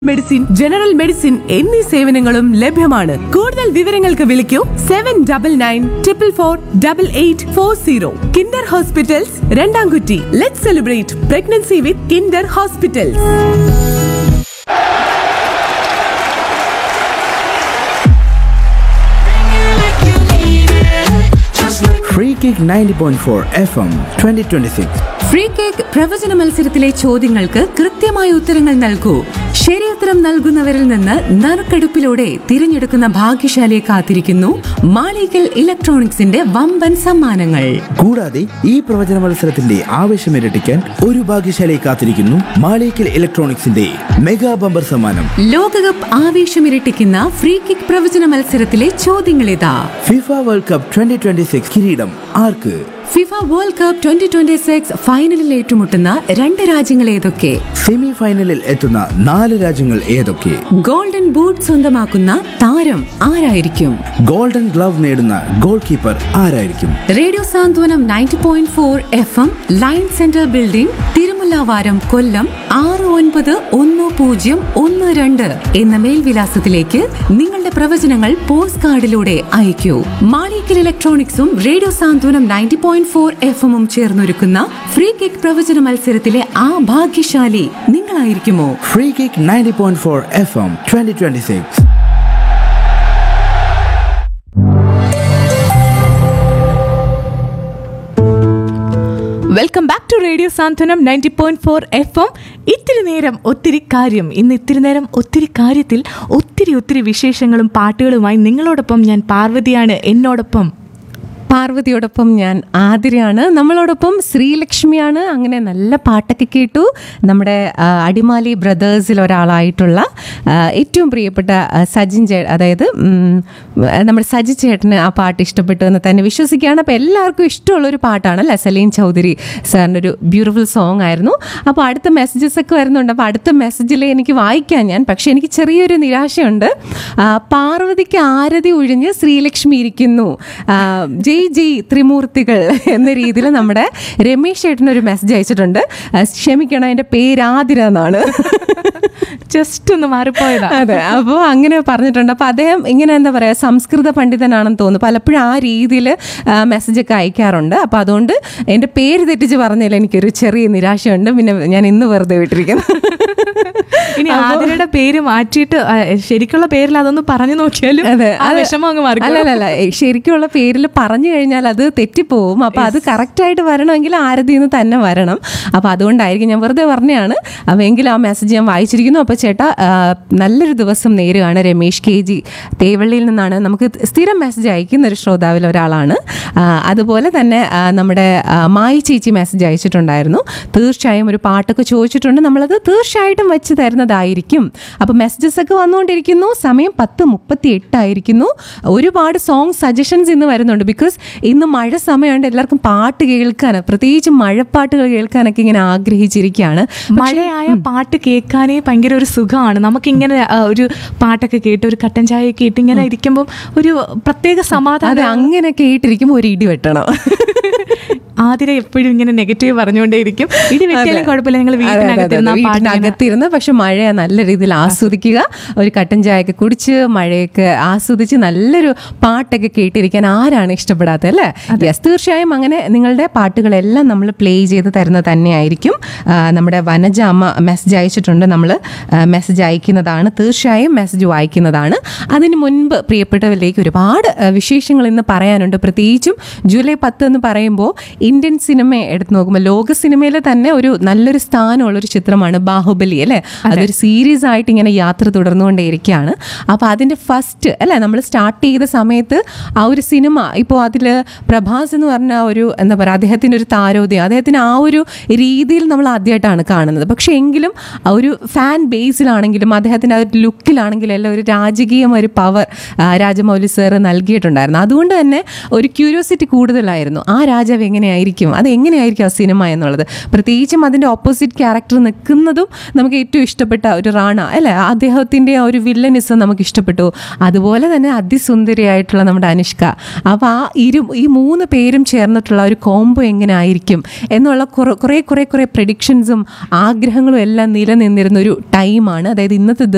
Medicine general medicine എന്നീ സേവനങ്ങളും ലഭ്യമാണ് കൂടുതൽ വിവരങ്ങൾക്ക് വിളിക്കൂ seven double nine triple four double eight four zero Kinder hospitals Randamkutty let celebrate pregnancy with Kinder hospitals Free Kick 90.4 FM 2026. Free kick പ്രവചന മത്സരത്തിലെ ചോദ്യങ്ങൾക്ക് കൃത്യമായ ഉത്തരങ്ങൾ നൽകൂ ശരിയുത്തരം നൽകുന്നവരിൽ നിന്ന് നറുക്കെടുപ്പിലൂടെ തിരഞ്ഞെടുക്കുന്ന ഭാഗ്യശാലിയെ കാത്തിരിക്കുന്നു മാളികൽ ഇലക്ട്രോണിക്സിന്റെ വമ്പൻ സമ്മാനങ്ങൾ കൂടാതെ ഈ പ്രവചന മത്സരത്തിന്റെ ആവേശം ഇരട്ടിക്കാൻ ഒരു ഭാഗ്യശാലയെ കാത്തിരിക്കുന്നു മാളിക്കൽ ഇലക്ട്രോണിക്സിന്റെ മെഗാ ബമ്പർ സമ്മാനം ലോകകപ്പ് ആവേശമിരട്ടിക്കുന്ന ഫ്രീ കിക്ക് പ്രവചന മത്സരത്തിലെ ചോദ്യങ്ങളിതാ ഫിഫ വേൾഡ് കപ്പ് 2026 കിരീടം ആർക്ക് FIFA World Cup twenty twenty six ഫൈനലിൽ ഏറ്റുമുട്ടുന്ന രണ്ട് രാജ്യങ്ങൾ ഏതൊക്കെ സെമി ഫൈനലിൽ എത്തുന്ന നാല് രാജ്യങ്ങൾ ഏതൊക്കെ ഗോൾഡൻ ബൂട്ട് സ്വന്തമാക്കുന്ന താരം ആരായിരിക്കും ഗോൾഡൻ ഗ്ലവ് നേടുന്ന ഗോൾ കീപ്പർ ആരായിരിക്കും radio Santhwanam ninety point four F M line centre building Thirumullavaram Kollam ആറ് ഒൻപത് ഒന്ന് പൂജ്യം ഒന്ന് രണ്ട് എന്ന മേൽവിലാസത്തിലേക്ക് നിങ്ങളുടെ പ്രവചനങ്ങൾ പോസ്റ്റ് കാർഡിലൂടെ അയക്കൂ മാളിക്കൽ ഇലക്ട്രോണിക്സും radio Santhwanam ninety point four F എമ്മും ചേർന്നൊരുക്കുന്ന ഫ്രീ കിക്ക് പ്രവചന മത്സരത്തിലെ ആ ഭാഗ്യശാലി നിങ്ങളായിരിക്കുമോ free kick 90.4 F M 2026 welcome back to radio Santhwanam ninety point four F M ഇത്തിരി നേരം ഒത്തിരി കാര്യം ഇന്ന് ഇത്തിരി നേരം ഒത്തിരി കാര്യത്തിൽ ഒത്തിരി ഒത്തിരി വിശേഷങ്ങളും പാട്ടുകളുമായി നിങ്ങളോടൊപ്പം ഞാൻ പാർവതിയാണ് എന്നോടൊപ്പം പാർവതിയോടൊപ്പം ഞാൻ ആതിരയാണ് നമ്മളോടൊപ്പം ശ്രീലക്ഷ്മിയാണ് അങ്ങനെ നല്ല പാട്ടൊക്കെ കേട്ടു നമ്മുടെ ആ, അടിമാലി ബ്രദേഴ്സിൽ ഒരാളായിട്ടുള്ള ആ, ഏറ്റവും പ്രിയപ്പെട്ട ആ, സജിൻ ചേ അതായത് ഉം, നമ്മുടെ സജി ചേട്ടന് ആ പാട്ട് ഇഷ്ടപ്പെട്ടു എന്ന് തന്നെ വിശ്വസിക്കുകയാണ് അപ്പോൾ എല്ലാവർക്കും ഇഷ്ടമുള്ളൊരു പാട്ടാണ് അല്ലേ സലീം ചൗധരി സാറിൻ്റെ ഒരു ബ്യൂട്ടിഫുൾ സോങ് ആയിരുന്നു അപ്പോൾ അടുത്ത മെസ്സേജസ് ഒക്കെ വരുന്നുണ്ട് അപ്പോൾ അടുത്ത മെസ്സേജിൽ എനിക്ക് വായിക്കാൻ ഞാൻ പക്ഷേ എനിക്ക് ചെറിയൊരു നിരാശയുണ്ട് ആ, പാർവതിക്ക് ആരതി ഒഴിഞ്ഞ് ശ്രീലക്ഷ്മി ഇരിക്കുന്നു ആ, ജയ് ജയ് ത്രിമൂർത്തികൾ എന്ന രീതിയിൽ നമ്മുടെ രമേശ് ചേട്ടൻ ഒരു മെസ്സേജ് അയച്ചിട്ടുണ്ട് ആ, ക്ഷമിക്കണം എൻ്റെ പേര് ആതിര എന്നാണ് ജസ്റ്റ് ഒന്ന് മാറിപ്പോയതാ അതെ അപ്പോൾ അങ്ങനെ പറഞ്ഞിട്ടുണ്ട് അപ്പോൾ അദ്ദേഹം ഇങ്ങനെ എന്താ പറയുക സംസ്കൃത പണ്ഡിതനാണെന്ന് തോന്നുന്നു പലപ്പോഴും ആ രീതിയിൽ മെസ്സേജ് ഒക്കെ അയക്കാറുണ്ട് അപ്പോൾ അതുകൊണ്ട് എൻ്റെ പേര് തെറ്റിച്ച് പറഞ്ഞതിൽ എനിക്കൊരു ചെറിയ നിരാശയുണ്ട് പിന്നെ ഞാൻ ഇന്ന് വെറുതെ വിട്ടിരിക്കുന്നു ഇനി ആതിരയുടെ പേര് മാറ്റിയിട്ട് ആ, ശരിക്കുള്ള പേരിൽ അതൊന്ന് പറഞ്ഞു നോക്കിയാലും അതെ ആ അത് വിഷമം അങ്ങ് മാറി അല്ലല്ല ശരിക്കുള്ള പേരിൽ പറഞ്ഞു കഴിഞ്ഞാൽ അത് തെറ്റിപ്പോവും അപ്പൊ അത് കറക്റ്റ് ആയിട്ട് വരണമെങ്കിൽ ആരതി നിന്ന് തന്നെ വരണം അപ്പൊ അതുകൊണ്ടായിരിക്കും ഞാൻ വെറുതെ പറഞ്ഞതാണ് അപ്പൊ എങ്കിലും ആ മെസ്സേജ് ഞാൻ വായിച്ചിരിക്കുന്നു അപ്പൊ ചേട്ടാ ആ, നല്ലൊരു ദിവസം നേരുകയാണ് രമേഷ് കെ ജി തേവള്ളിയിൽ നിന്നാണ് നമുക്ക് സ്ഥിരം മെസ്സേജ് അയക്കുന്ന ഒരു ശ്രോതാവിൽ ഒരാളാണ് ആ, അതുപോലെ തന്നെ ആ, നമ്മുടെ ആ, മായി ചേച്ചി മെസ്സേജ് അയച്ചിട്ടുണ്ടായിരുന്നു തീർച്ചയായും ഒരു പാട്ടൊക്കെ ചോദിച്ചിട്ടുണ്ട് നമ്മളത് തീർച്ചയായിട്ടും വെച്ച് തരുന്നതായിരിക്കും അപ്പോൾ മെസ്സേജസ് ഒക്കെ വന്നുകൊണ്ടിരിക്കുന്നു സമയം പത്ത് മുപ്പത്തി എട്ടായിരിക്കുന്നു ഒരുപാട് സോങ് സജഷൻസ് ഇന്ന് വരുന്നുണ്ട് ബിക്കോസ് ഇന്ന് മഴ സമയമുണ്ട് എല്ലാവർക്കും പാട്ട് കേൾക്കാൻ പ്രത്യേകിച്ച് മഴപ്പാട്ടുകൾ കേൾക്കാനൊക്കെ ഇങ്ങനെ ആഗ്രഹിച്ചിരിക്കുകയാണ് മഴയായ പാട്ട് കേൾക്കാനേ ഭയങ്കര ഒരു സുഖമാണ് നമുക്കിങ്ങനെ ആ, ഒരു പാട്ടൊക്കെ കേട്ട് ഒരു കട്ടൻ ചായയൊക്കെ ഇട്ട് ഇങ്ങനെ ഇരിക്കുമ്പോൾ ഒരു പ്രത്യേക അത് സമാധാനം അങ്ങനെ കേട്ടിരിക്കുമ്പോൾ ഒരു ഇടി വെട്ടണം ആതിര എപ്പോഴും ഇങ്ങനെ നെഗറ്റീവ് പറഞ്ഞുകൊണ്ടേയിരിക്കും ഇടി വെട്ടിയാലും കുഴപ്പമില്ല നിങ്ങൾ അതെ, അതെ, അതെ. വീട്ടിനകത്തിരുന്ന ആ പാട്ട് ഇങ്ങനെ- വീട്ടിനകത്തിരുന്ന് പക്ഷെ മഴയെ നല്ല രീതിയിൽ ആസ്വദിക്കുക ഒരു കട്ടൻ ചായയൊക്കെ കുടിച്ച് മഴയൊക്കെ ആസ്വദിച്ച് നല്ലൊരു പാട്ടൊക്കെ കേട്ടിരിക്കാൻ ആരാണ് ഇഷ്ടപ്പെടാത്തത് അല്ലേ യെസ് തീർച്ചയായും അങ്ങനെ നിങ്ങളുടെ പാട്ടുകളെല്ലാം നമ്മൾ പ്ലേ ചെയ്ത് തരുന്നത് തന്നെയായിരിക്കും ആ, നമ്മുടെ വനജ അമ്മ മെസ്സേജ് അയച്ചിട്ടുണ്ട് നമ്മൾ മെസ്സേജ് അയക്കുന്നതാണ് തീർച്ചയായും മെസ്സേജ് വായിക്കുന്നതാണ് അതിന് മുൻപ് പ്രിയപ്പെട്ടവരിലേക്ക് ഒരുപാട് ആ, വിശേഷങ്ങൾ ഇന്ന് പറയാനുണ്ട് പ്രത്യേകിച്ചും ജൂലൈ പത്ത് എന്ന് പറയുമ്പോൾ ഇന്ത്യൻ സിനിമ എടുത്തു നോക്കുമ്പോൾ ലോക സിനിമയിൽ തന്നെ ഒരു നല്ലൊരു സ്ഥാനമുള്ളൊരു ചിത്രമാണ് ബാഹുബലി അല്ലേ അതൊരു സീരീസ് ആയിട്ട് ഇങ്ങനെ യാത്ര തുടർന്നുകൊണ്ടേയിരിക്കുകയാണ് അപ്പോൾ അതിൻ്റെ ഫസ്റ്റ് അല്ലേ നമ്മൾ സ്റ്റാർട്ട് ചെയ്ത സമയത്ത് ആ ഒരു സിനിമ ഇപ്പോൾ അതിൽ പ്രഭാസ് എന്ന് പറഞ്ഞ ആ ഒരു എന്താ പറയുക അദ്ദേഹത്തിൻ്റെ ഒരു താരോദയം അദ്ദേഹത്തിന് ആ ഒരു രീതിയിൽ നമ്മൾ ആദ്യമായിട്ടാണ് കാണുന്നത് പക്ഷേ എങ്കിലും ആ ഒരു ഫാൻ ബേസിലാണെങ്കിലും അദ്ദേഹത്തിൻ്റെ ആ ഒരു ലുക്കിലാണെങ്കിലും എല്ലാം ഒരു രാജകീയം ഒരു പവർ രാജമൗലി സാറ് നൽകിയിട്ടുണ്ടായിരുന്നു അതുകൊണ്ട് തന്നെ ഒരു ക്യൂരിയോസിറ്റി കൂടുതലായിരുന്നു ആ രാജാവ് എങ്ങനെയായിരിക്കും അത് എങ്ങനെയായിരിക്കും ആ സിനിമ എന്നുള്ളത് പ്രത്യേകിച്ചും അതിൻ്റെ ഓപ്പോസിറ്റ് ക്യാരക്ടർ നിൽക്കുന്നതും നമുക്ക് ഏറ്റവും ഇഷ്ടപ്പെട്ട ഒരു റാണ അല്ലേ അദ്ദേഹത്തിൻ്റെ ആ ഒരു വില്ലനിസം നമുക്ക് ഇഷ്ടപ്പെട്ടു അതുപോലെ തന്നെ അതിസുന്ദരിയായിട്ടുള്ള നമ്മുടെ അനുഷ്ക അപ്പോൾ ആ ഇരു ഈ മൂന്ന് പേരും ചേർന്നിട്ടുള്ള ഒരു കോംബോ എങ്ങനെ ആയിരിക്കും എന്നുള്ള കുറേ കുറേ കുറേ കുറേ പ്രഡിക്ഷൻസും ആഗ്രഹങ്ങളും എല്ലാം നിലനിന്നിരുന്ന ഒരു ടൈമാണ് അതായത് ഇന്നത്തെ